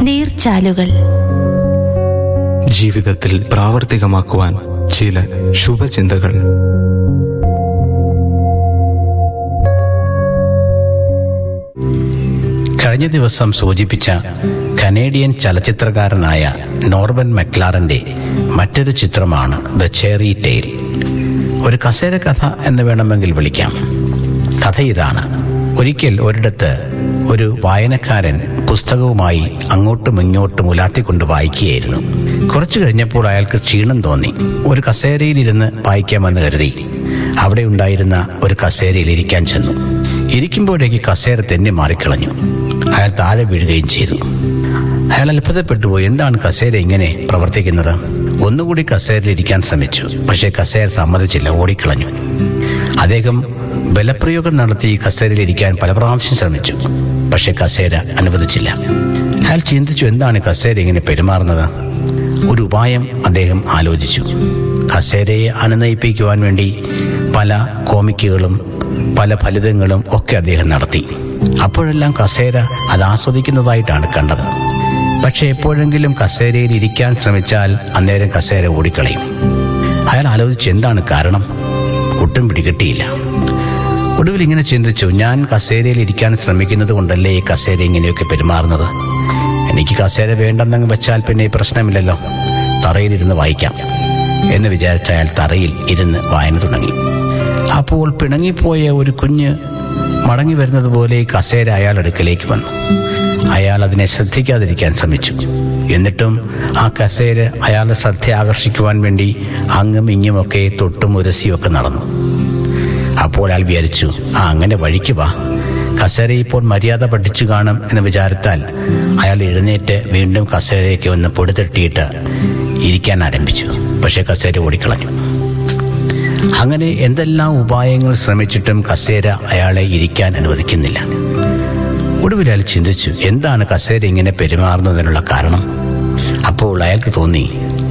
നീർച്ചാലുകൾ ജീവിതത്തിൽ പ്രാവർത്തികമാക്കുവാൻ ചില ശുഭചിന്തകൾ കഴിഞ്ഞ ദിവസം സൂചിപ്പിച്ച കനേഡിയൻ ചലച്ചിത്രകാരനായ നോർബൻ മെക്ലാറിന്റെ മറ്റൊരു ചിത്രമാണ് ദ ചേറി ടെയിൽ ഒരു കസേര കഥ എന്ന് വേണമെങ്കിൽ വിളിക്കാം കഥ ഇതാണ് ഒരിക്കൽ ഒരിടത്ത് ഒരു വായനക്കാരൻ പുസ്തകവുമായി അങ്ങോട്ടും ഇങ്ങോട്ടും ഉലാത്തിക്കൊണ്ട് വായിക്കുകയായിരുന്നു കുറച്ചു കഴിഞ്ഞപ്പോൾ അയാൾക്ക് ക്ഷീണം തോന്നി ഒരു കസേരയിലിരുന്ന് വായിക്കാമെന്ന് കരുതി അവിടെ ഉണ്ടായിരുന്ന ഒരു കസേരയിൽ ഇരിക്കാൻ ചെന്നു ഇരിക്കുമ്പോഴേക്ക് കസേര തെന്നി മാറിക്കളഞ്ഞു അയാൾ താഴെ വീഴുകയും ചെയ്തു അയാൾ അത്ഭുതപ്പെട്ടുപോയി എന്താണ് കസേര ഇങ്ങനെ പ്രവർത്തിക്കുന്നത് ഒന്നുകൂടി കസേരയിൽ ഇരിക്കാൻ ശ്രമിച്ചു പക്ഷേ കസേര സമ്മതിച്ചില്ല ഓടിക്കളഞ്ഞു അദ്ദേഹം ബലപ്രയോഗം നടത്തി ഈ കസേരയിൽ ഇരിക്കാൻ പല പ്രാവശ്യം ശ്രമിച്ചു പക്ഷേ കസേര അനുവദിച്ചില്ല അയാൾ ചിന്തിച്ചു എന്താണ് കസേര ഇങ്ങനെ പെരുമാറുന്നത് ഒരു ഉപായം അദ്ദേഹം ആലോചിച്ചു കസേരയെ അനുനയിപ്പിക്കുവാൻ വേണ്ടി പല കോമിക്കുകളും പല ഫലിതങ്ങളും ഒക്കെ അദ്ദേഹം നടത്തി അപ്പോഴെല്ലാം കസേര അത് ആസ്വദിക്കുന്നതായിട്ടാണ് കണ്ടത് പക്ഷെ എപ്പോഴെങ്കിലും കസേരയിൽ ഇരിക്കാൻ ശ്രമിച്ചാൽ അന്നേരം കസേര ഓടിക്കളയും അയാൾ ആലോചിച്ച് എന്താണ് കാരണം ഒട്ടും പിടികിട്ടിയില്ല ഒടുവിൽ ഇങ്ങനെ ചിന്തിച്ചു ഞാൻ കസേരയിൽ ഇരിക്കാൻ ശ്രമിക്കുന്നത് കൊണ്ടല്ലേ ഈ കസേര ഇങ്ങനെയൊക്കെ പെരുമാറുന്നത് എനിക്ക് കസേര വേണ്ടെന്നങ്ങ് വെച്ചാൽ പിന്നെ ഈ പ്രശ്നമില്ലല്ലോ തറയിലിരുന്ന് വായിക്കാം എന്ന് വിചാരിച്ച അയാൾ തറയിൽ ഇരുന്ന് വായന തുടങ്ങി അപ്പോൾ പിണങ്ങിപ്പോയ ഒരു കുഞ്ഞ് മടങ്ങി വരുന്നത് പോലെ ഈ കസേര അയാൾ അടുക്കലേക്ക് വന്നു അയാൾ അതിനെ ശ്രദ്ധിക്കാതിരിക്കാൻ ശ്രമിച്ചു എന്നിട്ടും ആ കസേര അയാളുടെ ശ്രദ്ധ ആകർഷിക്കുവാൻ വേണ്ടി അങ്ങും ഇങ്ങുമൊക്കെ തൊട്ടും ഉരസിയൊക്കെ നടന്നു അപ്പോൾ അയാൾ വിചാരിച്ചു ആ അങ്ങനെ വഴിക്ക് വാ കസേര ഇപ്പോൾ മര്യാദ പഠിച്ചു കാണും എന്ന് വിചാരത്താൽ അയാൾ എഴുന്നേറ്റ് വീണ്ടും കസേരയ്ക്ക് ഒന്ന് പൊടിതട്ടിയിട്ട് ഇരിക്കാൻ ആരംഭിച്ചു പക്ഷേ കസേര ഓടിക്കളഞ്ഞു അങ്ങനെ എന്തെല്ലാം ഉപായങ്ങൾ ശ്രമിച്ചിട്ടും കസേര അയാളെ ഇരിക്കാൻ അനുവദിക്കുന്നില്ല ഒടുവിൽ അയാൾ ചിന്തിച്ചു എന്താണ് കസേര ഇങ്ങനെ പെരുമാറുന്നതിനുള്ള കാരണം അപ്പോൾ അയാൾക്ക് തോന്നി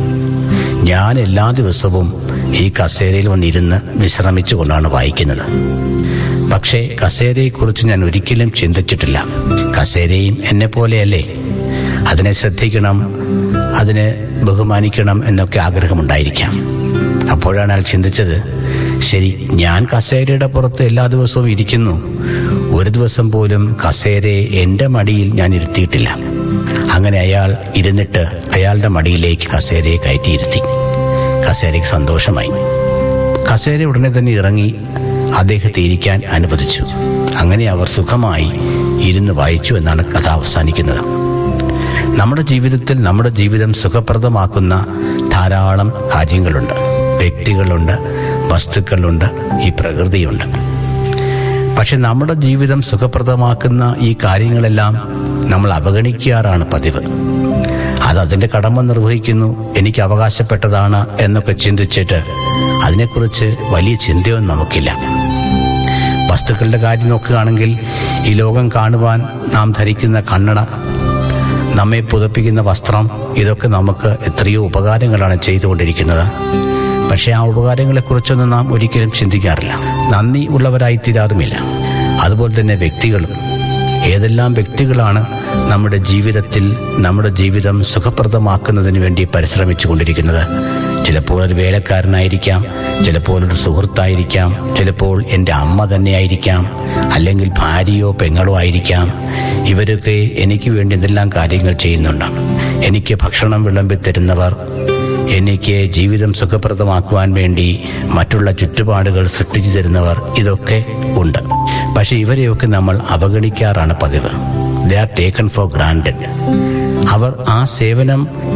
ഞാൻ എല്ലാ ദിവസവും ഈ കസേരയിൽ വന്നിരുന്ന് വിശ്രമിച്ചു കൊണ്ടാണ് വായിക്കുന്നത് പക്ഷേ കസേരയെക്കുറിച്ച് ഞാൻ ഒരിക്കലും ചിന്തിച്ചിട്ടില്ല കസേരയും എന്നെ പോലെയല്ലേ അതിനെ ശ്രദ്ധിക്കണം അതിനെ ബഹുമാനിക്കണം എന്നൊക്കെ ആഗ്രഹമുണ്ടായിരിക്കാം അപ്പോഴാണ് അയാൾ ചിന്തിച്ചത് ശരി ഞാൻ കസേരയുടെ പുറത്ത് എല്ലാ ദിവസവും ഇരിക്കുന്നു ഒരു ദിവസം പോലും കസേരയെ എൻ്റെ മടിയിൽ ഞാൻ ഇരുത്തിയിട്ടില്ല അങ്ങനെ അയാൾ ഇരുന്നിട്ട് അയാളുടെ മടിയിലേക്ക് കസേരയെ കയറ്റിയിരുത്തി കസേരയ്ക്ക് സന്തോഷമായി കസേര ഉടനെ തന്നെ ഇറങ്ങി അദ്ദേഹത്തെ ഇരിക്കാൻ അനുവദിച്ചു അങ്ങനെ അവർ സുഖമായി ഇരുന്ന് വായിച്ചു എന്നാണ് കഥ അവസാനിക്കുന്നത് നമ്മുടെ ജീവിതത്തിൽ നമ്മുടെ ജീവിതം സുഖപ്രദമാക്കുന്ന ധാരാളം കാര്യങ്ങളുണ്ട് വ്യക്തികളുണ്ട് വസ്തുക്കളുണ്ട് ഈ പ്രകൃതിയുണ്ട് പക്ഷെ നമ്മുടെ ജീവിതം സുഖപ്രദമാക്കുന്ന ഈ കാര്യങ്ങളെല്ലാം നമ്മൾ അവഗണിക്കാറാണ് പതിവ് അത് അതിൻ്റെ കടമ നിർവഹിക്കുന്നു എനിക്ക് അവകാശപ്പെട്ടതാണ് എന്നൊക്കെ ചിന്തിച്ചിട്ട് അതിനെക്കുറിച്ച് വലിയ ചിന്തയൊന്നും നമുക്കില്ല വസ്തുക്കളുടെ കാര്യം നോക്കുകയാണെങ്കിൽ ഈ ലോകം കാണുവാൻ നാം ധരിക്കുന്ന കണ്ണട നമ്മെ പുതപ്പിക്കുന്ന വസ്ത്രം ഇതൊക്കെ നമുക്ക് എത്രയോ ഉപകാരങ്ങളാണ് ചെയ്തുകൊണ്ടിരിക്കുന്നത് പക്ഷേ ആ ഉപകാരങ്ങളെക്കുറിച്ചൊന്നും നാം ഒരിക്കലും ചിന്തിക്കാറില്ല നന്ദി ഉള്ളവരായി തീരാറുമില്ല അതുപോലെ തന്നെ വ്യക്തികളും ഏതെല്ലാം വ്യക്തികളാണ് നമ്മുടെ ജീവിതത്തിൽ നമ്മുടെ ജീവിതം സുഖപ്രദമാക്കുന്നതിന് വേണ്ടി പരിശ്രമിച്ചു കൊണ്ടിരിക്കുന്നത് ചിലപ്പോൾ ഒരു വേലക്കാരനായിരിക്കാം ചിലപ്പോൾ ഒരു സുഹൃത്തായിരിക്കാം ചിലപ്പോൾ എൻ്റെ അമ്മ തന്നെയായിരിക്കാം അല്ലെങ്കിൽ ഭാര്യയോ പെങ്ങളോ ആയിരിക്കാം ഇവരൊക്കെ എനിക്ക് വേണ്ടി എന്തെല്ലാം കാര്യങ്ങൾ ചെയ്യുന്നുണ്ട് എനിക്ക് ഭക്ഷണം വിളമ്പി തരുന്നവർ എനിക്ക് ജീവിതം സുഖപ്രദമാക്കുവാൻ വേണ്ടി മറ്റുള്ള ചുറ്റുപാടുകൾ സൃഷ്ടിച്ചു തരുന്നവർ ഇതൊക്കെ ഉണ്ട് പക്ഷെ ഇവരെയൊക്കെ നമ്മൾ അവഗണിക്കാറാണ് പതിവ് they are taken for granted അവർ ആ സേവനം